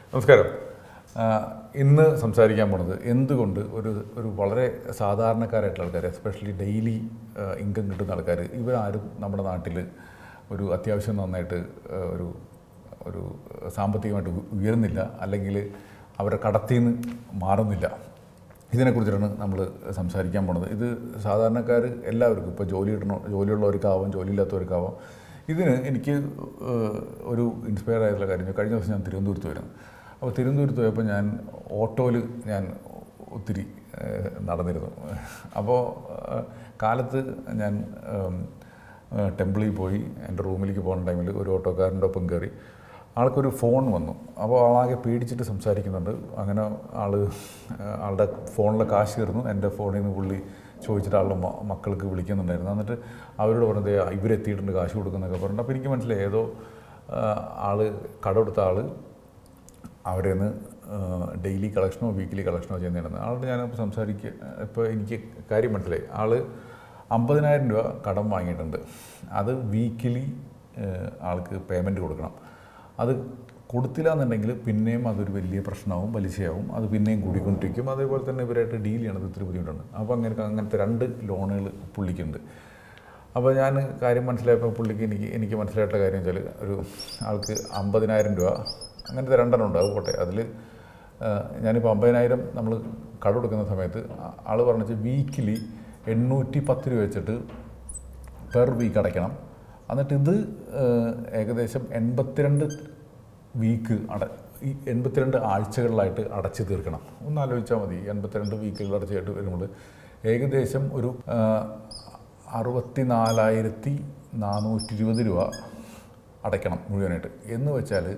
നമസ്കാരം ആ, ഇന്ന് സംസാരിക്കാൻ പോണത് എന്തുകൊണ്ട് ഒരു ഒരു വളരെ സാധാരണക്കാരായിട്ടുള്ള ആൾക്കാർ എസ്പെഷ്യലി ഡെയിലി ഇൻകം കിട്ടുന്ന ആൾക്കാർ ഇവരാരും നമ്മുടെ നാട്ടിൽ ഒരു അത്യാവശ്യം നന്നായിട്ട് ആ, ഒരു ഒരു സാമ്പത്തികമായിട്ട് ഉ- ഉയരുന്നില്ല അല്ലെങ്കിൽ അവരുടെ കടത്തിൽ നിന്ന് മാറുന്നില്ല ഇതിനെക്കുറിച്ചാണ് നമ്മൾ സംസാരിക്കാൻ പോണത് ഇത് സാധാരണക്കാർ എല്ലാവർക്കും ഇപ്പോൾ ജോലി കിട്ടണോ ജോലിയുള്ളവർക്കാവാം ജോലിയില്ലാത്തവർക്കാവാം ഇതിന് എനിക്ക് ഏഹ്, ഒരു ഇൻസ്പയർ ആയിട്ടുള്ള കാര്യം കഴിഞ്ഞ ദിവസം ഞാൻ തിരുവനന്തപുരത്ത് വരുന്നു അപ്പോൾ തിരുവനന്തപുരത്ത് പോയപ്പോൾ ഞാൻ ഓട്ടോയിൽ ഞാൻ ഒത്തിരി ഏഹ്, നടന്നിരുന്നു അപ്പോൾ ഏഹ്, കാലത്ത് ഞാൻ ഏം, ഏഹ്, ടെമ്പിളിൽ പോയി എൻ്റെ റൂമിലേക്ക് പോകുന്ന ടൈമിൽ ഒരു ഓട്ടോക്കാരൻ്റെ ഒപ്പം കയറി ആൾക്കൊരു ഫോൺ വന്നു അപ്പോൾ ആളാകെ പേടിച്ചിട്ട് സംസാരിക്കുന്നുണ്ട് അങ്ങനെ ആൾ ആളുടെ ഫോണിലെ കാശ് കയറുന്നു എൻ്റെ ഫോണിൽ നിന്ന് പുള്ളി ചോദിച്ചിട്ട് ആളുടെ മ- മക്കൾക്ക് വിളിക്കുന്നുണ്ടായിരുന്നു എന്നിട്ട് അവരോട് പറഞ്ഞത് ഇവരെത്തിയിട്ടുണ്ട് കാശ് കൊടുക്കുന്നൊക്കെ പറഞ്ഞിട്ട് അപ്പോൾ എനിക്ക് മനസ്സിലായി ഏതോ ആ, ആള് കടമെടുത്ത ആൾ അവിടെ നിന്ന് ഡെയിലി കളക്ഷനോ വീക്കിലി കളക്ഷനോ ചെയ്യുന്നതാണ് ആളോട് ഞാനപ്പോൾ സംസാരിക്കുക ഇപ്പോൾ എനിക്ക് കാര്യം മനസ്സിലായി ആൾ അമ്പതിനായിരം രൂപ കടം വാങ്ങിയിട്ടുണ്ട് അത് വീക്കിലി ആൾക്ക് പേയ്മെൻറ്റ് കൊടുക്കണം അത് കൊടുത്തില്ല എന്നുണ്ടെങ്കിൽ പിന്നെയും അതൊരു വലിയ പ്രശ്നമാവും പലിശയാവും അത് പിന്നെയും കൂടിക്കൊണ്ടിരിക്കും അതേപോലെ തന്നെ ഇവരായിട്ട് ഡീൽ ചെയ്യണത് ഇത്തിരി ബുദ്ധിമുട്ടുണ്ട് അപ്പോൾ അങ്ങനെ അങ്ങനത്തെ രണ്ട് ലോണുകൾ പുള്ളിക്കുണ്ട് അപ്പോൾ ഞാൻ കാര്യം മനസ്സിലായപ്പോൾ പുള്ളിക്ക് എനിക്ക് എനിക്ക് മനസ്സിലായിട്ടുള്ള കാര്യം വെച്ചാൽ ഒരു ആൾക്ക് അമ്പതിനായിരം രൂപ അങ്ങനത്തെ രണ്ടെണ്ണം ഉണ്ട് അത് പോട്ടെ അതിൽ ഞാനിപ്പോൾ അമ്പതിനായിരം നമ്മൾ കട കൊടുക്കുന്ന സമയത്ത് ആൾ പറഞ്ഞാൽ വീക്കിലി എണ്ണൂറ്റി പത്ത് രൂപ വെച്ചിട്ട് പെർ വീക്ക് അടയ്ക്കണം എന്നിട്ട് ഇത് ഏഹ്, ഏകദേശം എൺപത്തിരണ്ട് വീക്ക് അട ഈ എൺപത്തിരണ്ട് ആഴ്ചകളിലായിട്ട് അടച്ചു തീർക്കണം ഒന്ന് ആലോചിച്ചാൽ മതി എൺപത്തിരണ്ട് വീക്കുകൾ അടച്ചായിട്ട് വരുമ്പോൾ ഏകദേശം ഒരു അറുപത്തി നാലായിരത്തി നാനൂറ്റി ഇരുപത് രൂപ അടയ്ക്കണം മുഴുവനായിട്ട് എന്ന് വെച്ചാൽ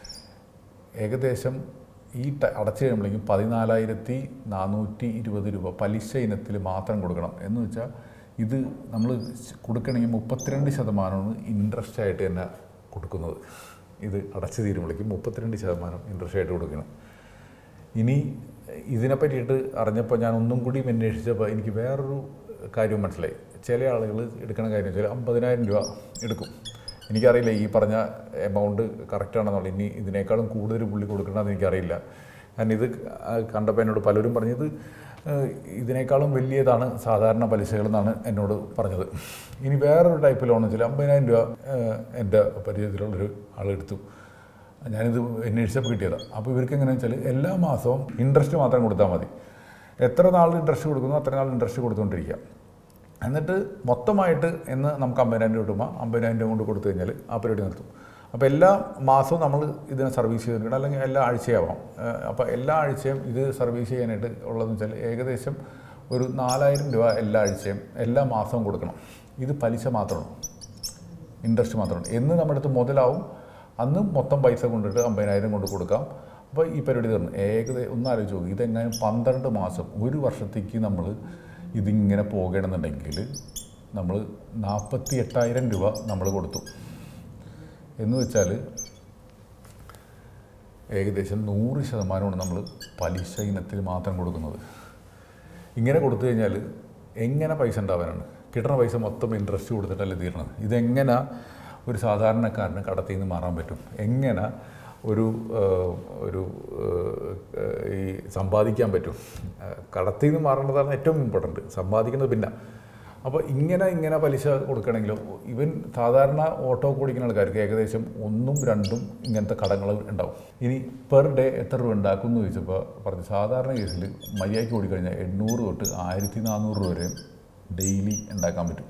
ഏകദേശം ഈ ട- അടച്ചു കഴിയുമ്പോഴേക്കും പതിനാലായിരത്തി നാനൂറ്റി ഇരുപത് രൂപ പലിശ ഇനത്തിൽ മാത്രം കൊടുക്കണം എന്ന് വെച്ചാൽ ഇത് നമ്മൾ കൊടുക്കണമെങ്കിൽ മുപ്പത്തിരണ്ട് ശതമാനമാണ് ഇൻട്രസ്റ്റ് ആയിട്ട് തന്നെ കൊടുക്കുന്നത് ഇത് അടച്ചു തീരുമ്പോഴേക്കും മുപ്പത്തിരണ്ട് ശതമാനം ഇൻട്രസ്റ്റ് ആയിട്ട് കൊടുക്കണം ഇനി ഇതിനെ പറ്റിയിട്ട് അറിഞ്ഞപ്പോൾ ഞാൻ ഒന്നും കൂടി അന്വേഷിച്ചപ്പോൾ എനിക്ക് വേറൊരു കാര്യം മനസ്സിലായി ചില ആളുകൾ എടുക്കണ കാര്യം വെച്ചാൽ അമ്പതിനായിരം രൂപ എടുക്കും എനിക്കറിയില്ല ഈ പറഞ്ഞ എമൗണ്ട് കറക്റ്റാണെന്നുള്ളത് ഇനി ഇതിനേക്കാളും കൂടുതൽ പുള്ളി കൊടുക്കണമെന്ന് എനിക്കറിയില്ല കാരണം ഇത് കണ്ടപ്പോൾ എന്നോട് പലരും പറഞ്ഞത് ഏഹ്, ഇതിനേക്കാളും വലിയതാണ് സാധാരണ പലിശകൾ എന്നാണ് എന്നോട് പറഞ്ഞത് ഇനി വേറൊരു ടൈപ്പ് ലോൺ വെച്ചാൽ അമ്പതിനായിരം രൂപ ഏഹ്, എൻ്റെ പരിചയത്തിലുള്ളൊരു ആളെടുത്തു ഞാനിത് അന്വേഷിച്ചപ്പോൾ കിട്ടിയതാണ് അപ്പോൾ ഇവർക്ക് എങ്ങനെയാണെന്ന് വെച്ചാൽ എല്ലാ മാസവും ഇൻട്രസ്റ്റ് മാത്രം കൊടുത്താൽ മതി എത്ര നാൾ ഇൻട്രസ്റ്റ് കൊടുക്കുന്നു അത്ര നാൾ ഇൻട്രസ്റ്റ് കൊടുത്തുകൊണ്ടിരിക്കുക എന്നിട്ട് മൊത്തമായിട്ട് എന്ന് നമുക്ക് അമ്പതിനായിരം രൂപ കിട്ടുമ്പോൾ അമ്പതിനായിരം രൂപ കൊണ്ട് കൊടുത്തു കഴിഞ്ഞാൽ ആ പരിപാടി നിർത്തും അപ്പോൾ എല്ലാ മാസവും നമ്മൾ ഇതിനെ സർവീസ് ചെയ്തിട്ടുണ്ട് അല്ലെങ്കിൽ എല്ലാ ആഴ്ചയാവാം അപ്പോൾ എല്ലാ ആഴ്ചയും ഇത് സർവീസ് ചെയ്യാനായിട്ട് ഉള്ളതെന്ന് വെച്ചാൽ ഏകദേശം ഒരു നാലായിരം രൂപ എല്ലാ ആഴ്ചയും എല്ലാ മാസവും കൊടുക്കണം ഇത് പലിശ മാത്രമാണ് ഇൻട്രസ്റ്റ് മാത്രമാണ് എന്ന് നമ്മുടെ അടുത്ത് മുതലാവും അന്ന് മൊത്തം പൈസ കൊണ്ടിട്ട് അമ്പതിനായിരം കൊണ്ട് കൊടുക്കാം അപ്പോൾ ഈ പരിപാടി തീർന്നു ഏകദേശം ഒന്ന് ആലോചിച്ച് നോക്കി ഇതെങ്ങനെ പന്ത്രണ്ട് മാസം ഒരു വർഷത്തേക്ക് നമ്മൾ ഇതിങ്ങനെ പോകണമെന്നുണ്ടെങ്കിൽ നമ്മൾ നാൽപ്പത്തി എട്ടായിരം രൂപ നമ്മൾ കൊടുത്തു എന്ന് വെച്ചാൽ ഏകദേശം നൂറ് ശതമാനമാണ് നമ്മൾ പലിശ ഇനത്തിൽ മാത്രം കൊടുക്കുന്നത് ഇങ്ങനെ കൊടുത്തു കഴിഞ്ഞാൽ എങ്ങനെ പൈസ ഉണ്ടാവാനാണ് കിട്ടുന്ന പൈസ മൊത്തം ഇൻട്രസ്റ്റ് കൊടുത്തിട്ടല്ലേ തീരണത് ഇതെങ്ങനെ ഒരു സാധാരണക്കാരന് കടത്തിൽ നിന്ന് മാറാൻ പറ്റും എങ്ങനെ ഒരു ഏഹ്, ഒരു ഏഹ്, ഈ സമ്പാദിക്കാൻ പറ്റും ഏഹ്, കടത്തിൽ നിന്ന് മാറേണ്ടതാണ് ഏറ്റവും ഇമ്പോർട്ടൻറ്റ് സമ്പാദിക്കുന്നത് പിന്നെ അപ്പോൾ ഇങ്ങനെ ഇങ്ങനെ പലിശ കൊടുക്കണമെങ്കിലോ ഇവൻ സാധാരണ ഓട്ടോ ഓടിക്കുന്ന ആൾക്കാർക്ക് ഏകദേശം ഒന്നും രണ്ടും ഇങ്ങനത്തെ കടങ്ങൾ ഉണ്ടാവും ഇനി പെർ ഡേ എത്ര രൂപ ഉണ്ടാക്കും എന്ന് ചോദിച്ചപ്പോൾ പറഞ്ഞു സാധാരണ കേസിൽ മര്യാദയ്ക്ക് ഓടിക്കഴിഞ്ഞാൽ എണ്ണൂറ് തൊട്ട് ആയിരത്തി നാനൂറ് രൂപ വരെ ഡെയിലി ഉണ്ടാക്കാൻ പറ്റും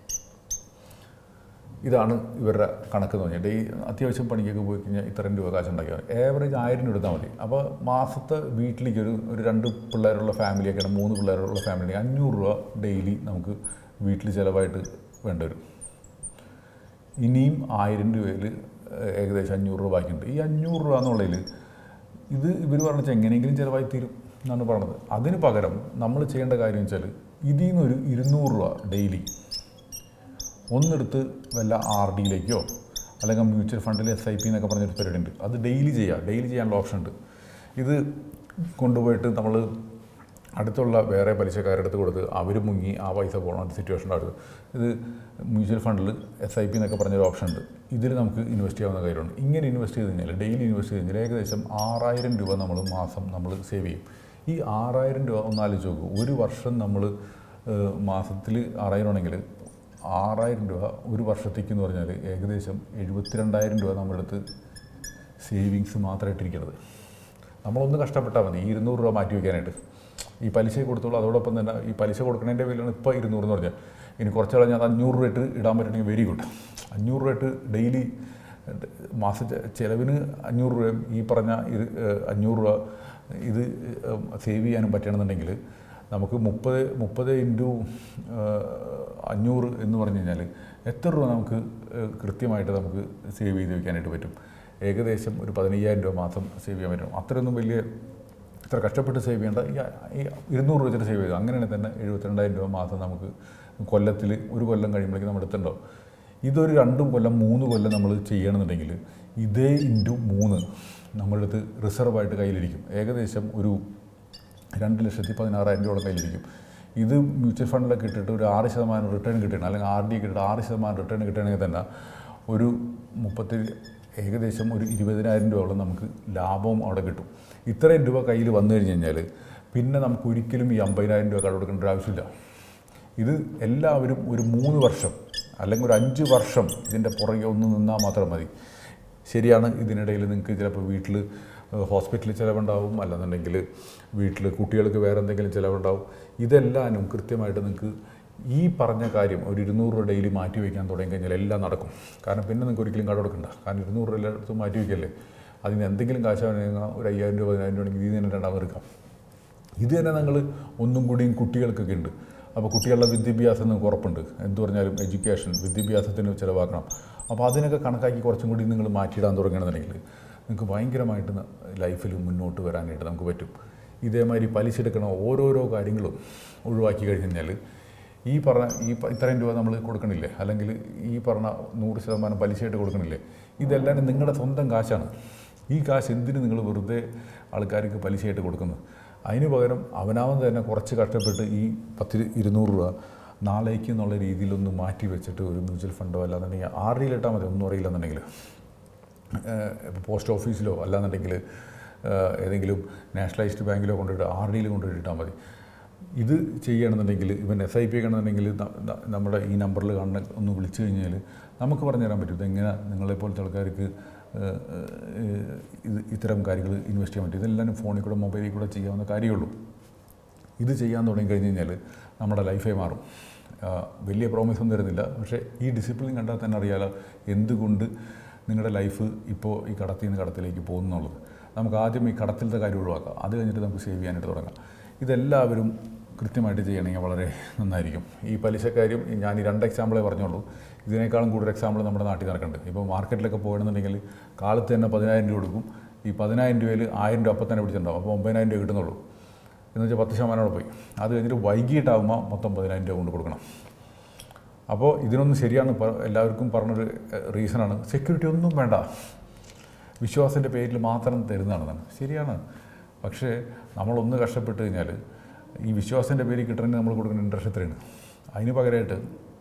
ഇതാണ് ഇവരുടെ കണക്ക് എന്ന് പറഞ്ഞാൽ ഡെയ് അത്യാവശ്യം പണിക്കൊക്കെ പോയി കഴിഞ്ഞാൽ ഇത്രയും രൂപ കാശ് ഉണ്ടാക്കിയാൽ മതി ഏവറേജ് ആയിരം രൂപ എടുത്താൽ മതി അപ്പോൾ മാസത്തെ വീട്ടിലേക്ക് ഒരു ഒരു രണ്ട് പിള്ളേരുള്ള ഫാമിലിയൊക്കെയാണ് മൂന്ന് പിള്ളേരുള്ള ഫാമിലി അഞ്ഞൂറ് രൂപ ഡെയിലി നമുക്ക് വീട്ടിൽ ചിലവായിട്ട് വേണ്ടി വരും ഇനിയും ആയിരം രൂപയിൽ ഏകദേശം അഞ്ഞൂറ് രൂപ ബാക്കിയുണ്ട് ഈ അഞ്ഞൂറ് രൂപ എന്നുള്ളതിൽ ഇത് ഇവർ പറഞ്ഞാൽ എങ്ങനെയെങ്കിലും ചിലവായി തീരും എന്നാണ് പറഞ്ഞത് അതിന് പകരം നമ്മൾ ചെയ്യേണ്ട കാര്യം വെച്ചാൽ ഇതിൽ നിന്നൊരു ഇരുന്നൂറ് രൂപ ഡെയിലി ഒന്നെടുത്ത് വല്ല ആർ ഡിയിലേക്കോ അല്ലെങ്കിൽ മ്യൂച്വൽ ഫണ്ടിൽ എസ് ഐ പി എന്നൊക്കെ പറഞ്ഞൊരു പരിപാടി ഉണ്ട് അത് ഡെയിലി ചെയ്യുക ഡെയിലി ചെയ്യാനുള്ള ഓപ്ഷൻ ഉണ്ട് ഇത് കൊണ്ടുപോയിട്ട് നമ്മൾ അടുത്തുള്ള വേറെ പലിശക്കാരുടെ അടുത്ത് കൊടുത്ത് അവർ മുങ്ങി ആ പൈസ പോകണ ഒരു സിറ്റുവേഷൻ ഉണ്ടായിരുന്നു ഇത് മ്യൂച്വൽ ഫണ്ടിൽ എസ് ഐ പി എന്നൊക്കെ പറഞ്ഞൊരു ഓപ്ഷൻ ഉണ്ട് ഇതിൽ നമുക്ക് ഇൻവെസ്റ്റ് ചെയ്യാവുന്ന കാര്യമുണ്ട് ഇങ്ങനെ ഇൻവെസ്റ്റ് ചെയ്ത് കഴിഞ്ഞാൽ ഡെയിലി ഇൻവെസ്റ്റ് ചെയ്ത് കഴിഞ്ഞാൽ ഏകദേശം ആറായിരം രൂപ നമ്മൾ മാസം നമ്മൾ സേവ് ചെയ്യും ഈ ആറായിരം രൂപ ഒന്ന് ആലോചിച്ച് നോക്കൂ ഒരു വർഷം നമ്മൾ മാസത്തിൽ ആറായിരം ആണെങ്കിൽ ആറായിരം രൂപ ഒരു വർഷത്തേക്ക് എന്ന് പറഞ്ഞാൽ ഏകദേശം എഴുപത്തിരണ്ടായിരം രൂപ നമ്മുടെ അടുത്ത് സേവിങ്സ് മാത്രമായിട്ടിരിക്കുന്നത് നമ്മളൊന്ന് കഷ്ടപ്പെട്ടാൽ മതി ഈ ഇരുന്നൂറ് രൂപ മാറ്റി വയ്ക്കാനായിട്ട് ഈ പലിശ കൊടുത്തോളൂ അതോടൊപ്പം തന്നെ ഈ പലിശ കൊടുക്കുന്നതിൻ്റെ വിലയാണ് ഇപ്പോൾ ഇരുന്നൂറ് എന്ന് പറഞ്ഞാൽ ഇനി കുറച്ച് കഴിഞ്ഞാൽ അത് അഞ്ഞൂറ് രൂപ ഇട്ട് ഇടാൻ പറ്റണമെങ്കിൽ വെരി ഗുഡ് അഞ്ഞൂറ് രൂപ ഇട്ട് ഡെയിലി മാസ ചെ- ചിലവിന് അഞ്ഞൂറ് രൂപയും ഈ പറഞ്ഞ ഇത് ഏഹ്, അഞ്ഞൂറ് രൂപ ഇത് സേവ് ചെയ്യാനും പറ്റണമെന്നുണ്ടെങ്കിൽ നമുക്ക് മുപ്പത് മുപ്പത് ഇൻറ്റു അഞ്ഞൂറ് എന്ന് പറഞ്ഞു കഴിഞ്ഞാൽ എത്ര രൂപ നമുക്ക് ഏഹ്, കൃത്യമായിട്ട് നമുക്ക് സേവ് ചെയ്ത് വെക്കാനായിട്ട് പറ്റും ഏകദേശം ഒരു പതിനയ്യായിരം രൂപ മാസം സേവ് ചെയ്യാൻ പറ്റും അത്രയൊന്നും വലിയ ഇത്ര കഷ്ടപ്പെട്ട് സേവ് ചെയ്യേണ്ട ഈ ഈ ഇരുന്നൂറ് രൂപ വെച്ചിട്ട് സേവ് ചെയ്തു അങ്ങനെയാണെങ്കിൽ തന്നെ എഴുപത്തിരണ്ടായിരം രൂപ മാസം നമുക്ക് കൊല്ലത്തിൽ ഒരു കൊല്ലം കഴിയുമ്പോഴേക്കും നമ്മൾ എത്തുന്നുണ്ടാവും ഇതൊരു രണ്ടും കൊല്ലം മൂന്ന് കൊല്ലം നമ്മൾ ചെയ്യണമെന്നുണ്ടെങ്കിൽ ഇതേ ഇൻറ്റു മൂന്ന് നമ്മളുടെ അടുത്ത് റിസർവായിട്ട് കയ്യിലിരിക്കും ഏകദേശം ഒരു രണ്ട് ലക്ഷത്തി പതിനാറായിരം രൂപയുടെ കയ്യിലിരിക്കും ഇത് മ്യൂച്വൽ ഫണ്ടിലൊക്കെ ഇട്ടിട്ട് ഒരു ആറ് ശതമാനം റിട്ടേൺ കിട്ടണം അല്ലെങ്കിൽ ആർ ഡി ഇട്ടിട്ട് ആറ് ശതമാനം റിട്ടേൺ കിട്ടണമെങ്കിൽ തന്നെ ഒരു മുപ്പത്തി ഏകദേശം ഒരു ഇരുപതിനായിരം രൂപയോളം നമുക്ക് ലാഭവും അവിടെ കിട്ടും ഇത്രയും രൂപ കയ്യിൽ വന്നു കഴിഞ്ഞ് കഴിഞ്ഞാൽ പിന്നെ നമുക്ക് ഒരിക്കലും ഈ അമ്പതിനായിരം രൂപ കട കൊടുക്കേണ്ട ഒരു ആവശ്യമില്ല ഇത് എല്ലാവരും ഒരു മൂന്ന് വർഷം അല്ലെങ്കിൽ ഒരു അഞ്ച് വർഷം ഇതിൻ്റെ പുറകെ ഒന്ന് നിന്നാൽ മാത്രം മതി ശരിയാണ് ഇതിനിടയിൽ നിങ്ങൾക്ക് ചിലപ്പോൾ വീട്ടിൽ ഹോസ്പിറ്റലിൽ ചിലവുണ്ടാവും അല്ലെന്നുണ്ടെങ്കിൽ വീട്ടിൽ കുട്ടികൾക്ക് വേറെ എന്തെങ്കിലും ചിലവുണ്ടാവും ഇതെല്ലാനും കൃത്യമായിട്ട് നിങ്ങൾക്ക് ഈ പറഞ്ഞ കാര്യം ഒരു ഇരുന്നൂറ് രൂപ ഡെയിലി മാറ്റി വയ്ക്കാൻ തുടങ്ങി കഴിഞ്ഞാൽ എല്ലാം നടക്കും കാരണം പിന്നെ നിങ്ങൾക്ക് ഒരിക്കലും കട കൊടുക്കണ്ട കാരണം ഇരുന്നൂറ് രൂപ എല്ലായിടത്തും മാറ്റി വയ്ക്കല്ലേ അതിന് എന്തെങ്കിലും കാശാണെങ്കിൽ ഒരു അയ്യായിരം രൂപ പതിനായിരം രൂപ ഉണ്ടെങ്കിൽ ഇതിൽ നിന്ന് രണ്ടാമത് എടുക്കാം ഇത് തന്നെ ഞങ്ങൾ ഒന്നും കൂടിയും കുട്ടികൾക്കൊക്കെ ഉണ്ട് അപ്പോൾ കുട്ടികളുടെ വിദ്യാഭ്യാസം നിങ്ങൾക്ക് ഉറപ്പുണ്ട് എന്ത് പറഞ്ഞാലും എഡ്യൂക്കേഷൻ വിദ്യാഭ്യാസത്തിന് ചിലവാക്കണം അപ്പോൾ അതിനൊക്കെ കണക്കാക്കി കുറച്ചും കൂടി നിങ്ങൾ മാറ്റിയിടാൻ തുടങ്ങണമെന്നുണ്ടെങ്കിൽ നിങ്ങൾക്ക് ഭയങ്കരമായിട്ട് ലൈഫിൽ മുന്നോട്ട് വരാനായിട്ട് നമുക്ക് പറ്റും ഇതേമാതിരി പലിശ എടുക്കണ ഓരോരോ കാര്യങ്ങളും ഒഴിവാക്കി കഴിഞ്ഞാൽ ഈ പറഞ്ഞ ഈ പ- ഇത്രയും രൂപ നമ്മൾ കൊടുക്കണില്ലേ അല്ലെങ്കിൽ ഈ പറഞ്ഞ നൂറ് ശതമാനം പലിശയായിട്ട് കൊടുക്കണില്ലേ ഇതെല്ലാം നിങ്ങളുടെ സ്വന്തം കാശാണ് ഈ കാശ് എന്തിന് നിങ്ങൾ വെറുതെ ആൾക്കാർക്ക് പലിശയായിട്ട് കൊടുക്കുന്നത് അതിന് പകരം അവനാവൻ തന്നെ കുറച്ച് കഷ്ടപ്പെട്ട് ഈ പത്ത് ഇരുന്നൂറ് രൂപ നാളേക്ക് എന്നുള്ള രീതിയിലൊന്ന് മാറ്റി വെച്ചിട്ട് ഒരു മ്യൂച്വൽ ഫണ്ടോ അല്ലാന്നുണ്ടെങ്കിൽ ആർ ഡിയിലിട്ടാൽ മതി ഒന്നും അറിയില്ലെന്നുണ്ടെങ്കിൽ ഇപ്പോൾ പോസ്റ്റ് ഓഫീസിലോ അല്ലാന്നുണ്ടെങ്കിൽ ഏഹ്, ഏതെങ്കിലും നാഷണലൈസ്ഡ് ബാങ്കിലോ കൊണ്ടുപോയിട്ട് ആർ ഡിയിൽ കൊണ്ടുപോയിട്ടാൽ മതി ഇത് ചെയ്യണമെന്നുണ്ടെങ്കിൽ ഇവൻ എസ് ഐ പി ചെയ്യണമെന്നുണ്ടെങ്കിൽ ന- ന- നമ്മുടെ ഈ നമ്പറിൽ കാണുന്ന ഒന്ന് വിളിച്ചു കഴിഞ്ഞാൽ നമുക്ക് പറഞ്ഞു തരാൻ പറ്റും ഇതെങ്ങനെ നിങ്ങളെപ്പോലത്തെ ആൾക്കാർക്ക് ഏഹ്, ഏഹ്, ഇത് ഇത്തരം കാര്യങ്ങൾ ഇൻവെസ്റ്റ് ചെയ്യാൻ പറ്റും ഇതെല്ലാം ഫോണിൽ കൂടെ മൊബൈലിൽ കൂടെ ചെയ്യാവുന്ന കാര്യമുള്ളൂ ഇത് ചെയ്യാൻ തുടങ്ങി കഴിഞ്ഞ് കഴിഞ്ഞാൽ നമ്മുടെ ലൈഫേ മാറും ആ, വലിയ പ്രോമിസ് ഒന്നും തരുന്നില്ല പക്ഷേ ഈ ഡിസിപ്ലിൻ കണ്ടാൽ തന്നെ അറിയാലോ എന്തുകൊണ്ട് നിങ്ങളുടെ ലൈഫ് ഇപ്പോൾ ഈ കടത്തിൽ നിന്ന് കടത്തിലേക്ക് പോകുന്നുള്ളത് നമുക്ക് ആദ്യം ഈ കടത്തിലത്തെ കാര്യം ഒഴിവാക്കാം അത് കഴിഞ്ഞിട്ട് നമുക്ക് സേവ് ചെയ്യാനായിട്ട് തുടങ്ങാം ഇതെല്ലാവരും കൃത്യമായിട്ട് ചെയ്യണമെങ്കിൽ വളരെ നന്നായിരിക്കും ഈ പലിശക്കാര്യം ഈ ഞാൻ ഈ രണ്ട് എക്സാമ്പിളേ പറഞ്ഞുള്ളൂ ഇതിനേക്കാളും കൂടുതൽ എക്സാമ്പിൾ നമ്മുടെ നാട്ടിൽ നടക്കുന്നുണ്ട് ഇപ്പോൾ മാർക്കറ്റിലൊക്കെ പോകണമെന്നുണ്ടെങ്കിൽ കാലത്ത് തന്നെ പതിനായിരം രൂപ കൊടുക്കും ഈ പതിനായിരം രൂപയിൽ ആയിരം രൂപ അപ്പം തന്നെ പിടിച്ചിട്ടുണ്ടാവും അപ്പോൾ ഒമ്പതിനായിരം രൂപ കിട്ടുന്നുള്ളൂ എന്ന് വെച്ചാൽ പത്ത് ശതമാനം പോയി അത് കഴിഞ്ഞിട്ട് വൈകിട്ടാകുമ്പോൾ മൊത്തം പതിനായിരം രൂപ കൊണ്ട് കൊടുക്കണം അപ്പോൾ ഇതിനൊന്നും ശരിയാണ് പ- എല്ലാവർക്കും പറഞ്ഞൊരു റീസണാണ് സെക്യൂരിറ്റി ഒന്നും വേണ്ട വിശ്വാസത്തിൻ്റെ പേരിൽ മാത്രം തരുന്നതാണ് ശരിയാണ് പക്ഷേ നമ്മളൊന്ന് കഷ്ടപ്പെട്ട് കഴിഞ്ഞാൽ ഈ വിശ്വാസത്തിൻ്റെ പേരിൽ കിട്ടണമെങ്കിൽ നമ്മൾ കൊടുക്കുന്ന ഇൻട്രസ്റ്റ് എത്രയാണ് അതിന് പകരമായിട്ട്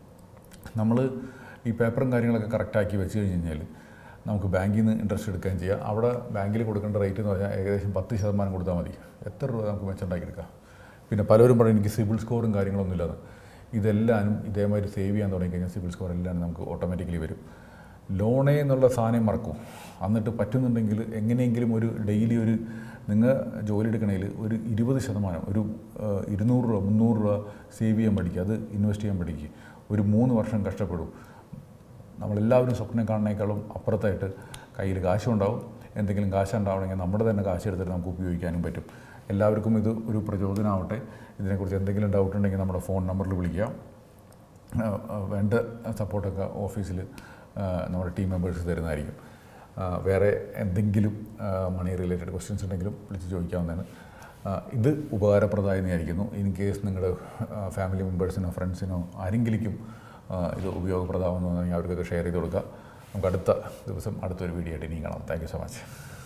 നമ്മൾ ഈ പേപ്പറും കാര്യങ്ങളൊക്കെ കറക്റ്റാക്കി വെച്ച് കഴിഞ്ഞ് കഴിഞ്ഞാൽ നമുക്ക് ബാങ്കിൽ നിന്ന് ഇൻട്രസ്റ്റ് എടുക്കുകയും ചെയ്യാം അവിടെ ബാങ്കിൽ കൊടുക്കേണ്ട റേറ്റ് എന്ന് പറഞ്ഞാൽ ഏകദേശം പത്ത് ശതമാനം കൊടുത്താൽ മതി എത്ര രൂപ നമുക്ക് മെച്ചുണ്ടാക്കിയെടുക്കാം പിന്നെ പലരും പറയും എനിക്ക് സിബിൽ സ്കോറും കാര്യങ്ങളൊന്നും ഇല്ലാന്ന് ഇതെല്ലാനും ഇതേമാതിരി സേവ് ചെയ്യാൻ തുടങ്ങി കഴിഞ്ഞാൽ സിബിൽ സ്കോർ എല്ലാം നമുക്ക് ഓട്ടോമാറ്റിക്കലി വരും ലോണേ എന്നുള്ള സാധനം മറക്കും എന്നിട്ട് പറ്റുന്നുണ്ടെങ്കിൽ എങ്ങനെയെങ്കിലും ഒരു ഡെയിലി ഒരു നിങ്ങൾ ജോലി എടുക്കണേൽ ഒരു ഇരുപത് ശതമാനം ഒരു ആ, ഇരുന്നൂറ് രൂപ മുന്നൂറ് രൂപ സേവ് ചെയ്യാൻ പഠിക്കുക അത് ഇൻവെസ്റ്റ് ചെയ്യാൻ പഠിക്കുക ഒരു മൂന്ന് വർഷം കഷ്ടപ്പെടും നമ്മളെല്ലാവരും സ്വപ്നം കാണുന്നേക്കാളും അപ്പുറത്തായിട്ട് കയ്യിൽ കാശുണ്ടാവും എന്തെങ്കിലും കാശ് ഉണ്ടാവണമെങ്കിൽ നമ്മുടെ തന്നെ കാശ് എടുത്തിട്ട് നമുക്ക് ഉപയോഗിക്കാനും പറ്റും എല്ലാവർക്കും ഇത് ഒരു പ്രചോദനമാവട്ടെ ഇതിനെക്കുറിച്ച് എന്തെങ്കിലും ഡൗട്ട് ഉണ്ടെങ്കിൽ നമ്മുടെ ഫോൺ നമ്പറിൽ വിളിക്കുക ആ, ആ, വേണ്ട സപ്പോർട്ടൊക്കെ ഓഫീസിൽ ആ, നമ്മുടെ ടീം മെമ്പേഴ്സ് തരുന്നതായിരിക്കും ആ, വേറെ എന്തെങ്കിലും മണി റിലേറ്റഡ് ക്വസ്റ്റ്യൻസ് ഉണ്ടെങ്കിലും വിളിച്ച് ചോദിക്കാവുന്നതാണ് ആ, ഇത് ഉപകാരപ്രദമായി വിചാരിക്കുന്നു ഇൻ കേസ് നിങ്ങളുടെ ഫാമിലി മെമ്പേഴ്സിനോ ഫ്രണ്ട്സിനോ ആരെങ്കിലും ആ, ഇത് ഉപയോഗപ്രദമാകുന്നതെങ്കിൽ അവർക്കൊക്കെ ഷെയർ ചെയ്ത് കൊടുക്കുക നമുക്ക് അടുത്ത ദിവസം അടുത്തൊരു വീഡിയോ ആയിട്ട് ഇനിയും കാണാം താങ്ക് യു സോ മച്ച്